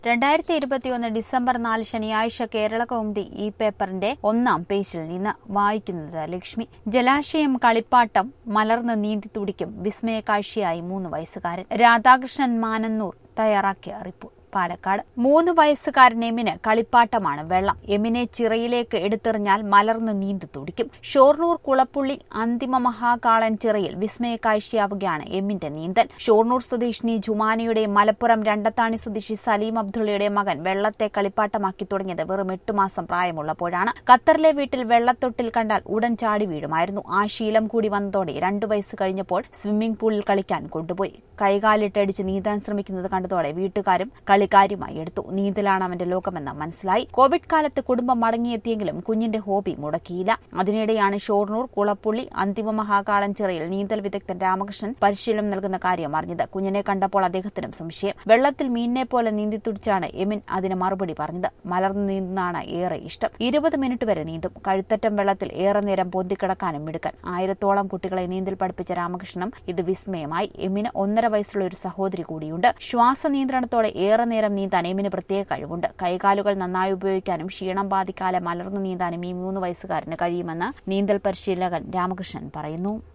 രണ്ടായിരത്തി ഇരുപത്തിയൊന്ന് ഡിസംബർ നാല് ശനിയാഴ്ച കേരള കൗമുദി ഈ പേപ്പറിന്റെ ഒന്നാം പേജിൽ നിന്ന് വായിക്കുന്നത് ലക്ഷ്മി ജലാശയം കളിപ്പാട്ടം മലർന്ന് നീന്തി തുടിക്കും വിസ്മയകാഴ്ചയായി മൂന്ന് വയസ്സുകാരൻ രാധാകൃഷ്ണൻ മാനന്നൂർ തയ്യാറാക്കിയ റിപ്പോർട്ട് പാലക്കാട് മൂന്ന് വയസ്സുകാരൻ എമിന് കളിപ്പാട്ടമാണ് വെള്ളം എമിനെ ചിറയിലേക്ക് എടുത്തെറിഞ്ഞാൽ മലർന്ന് നീന്തി തുടിക്കും ഷോർണൂർ കുളപ്പുള്ളി അന്തിമ മഹാകാളൻ ചിറയിൽ വിസ്മയകാഴ്ചയാവുകയാണ് എമ്മിന്റെ നീന്തൽ ഷോർണൂർ സ്വദേശിനി ജുമാനയുടെ മലപ്പുറം രണ്ടത്താണി സ്വദേശി സലീം അബ്ദുള്ളയുടെ മകൻ വെള്ളത്തെ കളിപ്പാട്ടമാക്കി തുടങ്ങിയത് വെറും എട്ട് മാസം പ്രായമുള്ളപ്പോഴാണ് ഖത്തറിലെ വീട്ടിൽ വെള്ളത്തൊട്ടിൽ കണ്ടാൽ ഉടൻ ചാടി വീഴുമായിരുന്നു ആ ശീലം കൂടി വന്നതോടെ രണ്ടു വയസ്സ് കഴിഞ്ഞപ്പോൾ സ്വിമ്മിംഗ് പൂളിൽ കളിക്കാൻ കൊണ്ടുപോയി കൈകാലിട്ടടിച്ച് നീന്താൻ ശ്രമിക്കുന്നത് കണ്ടതോടെ വീട്ടുകാരും കളിക്കാരുമായി എടുത്തു നീന്തലാണ് അവന്റെ ലോകമെന്ന് മനസ്സിലായി കോവിഡ് കാലത്ത് കുടുംബം മടങ്ങിയെത്തിയെങ്കിലും കുഞ്ഞിന്റെ ഹോബി മുടക്കിയില്ല അതിനിടെയാണ് ഷോർണൂർ കുളപ്പുള്ളി അന്തിമ മഹാകാളൻ ചിറയിൽ നീന്തൽ വിദഗ്ധൻ രാമകൃഷ്ണൻ പരിശീലനം നൽകുന്ന കാര്യം അറിഞ്ഞത് കുഞ്ഞിനെ കണ്ടപ്പോൾ അദ്ദേഹത്തിനും സംശയം വെള്ളത്തിൽ മീനിനെ പോലെ നീന്തി തുടിച്ചാണ് എമിൻ അതിന് മറുപടി പറഞ്ഞത് മലർന്നു നീന്തുന്നതാണ് ഏറെ ഇഷ്ടം ഇരുപത് മിനിറ്റ് വരെ നീന്തും കഴുത്തറ്റം വെള്ളത്തിൽ ഏറെ നേരം പൊന്തിക്കിടക്കാനും മിടുക്കൻ ആയിരത്തോളം കുട്ടികളെ നീന്തൽ പഠിപ്പിച്ച രാമകൃഷ്ണനും ഇത് വിസ്മയമായി എമ്മിന് ഒന്നര വയസ്സുള്ള ഒരു സഹോദരി കൂടിയുണ്ട് ശ്വാസ നിയന്ത്രണത്തോടെ ഏറെ നേരം നീന്താൻ എമ്മിന് പ്രത്യേക കഴിവുണ്ട് കൈകാലുകൾ നന്നായി ഉപയോഗിക്കാനും ക്ഷീണം ബാധിക്കാതെ മലർന്നു നീന്താനും ഈ മൂന്ന് വയസ്സുകാരന് കഴിയുമെന്ന് നീന്തൽ പരിശീലകൻ രാമകൃഷ്ണൻ പറയുന്നു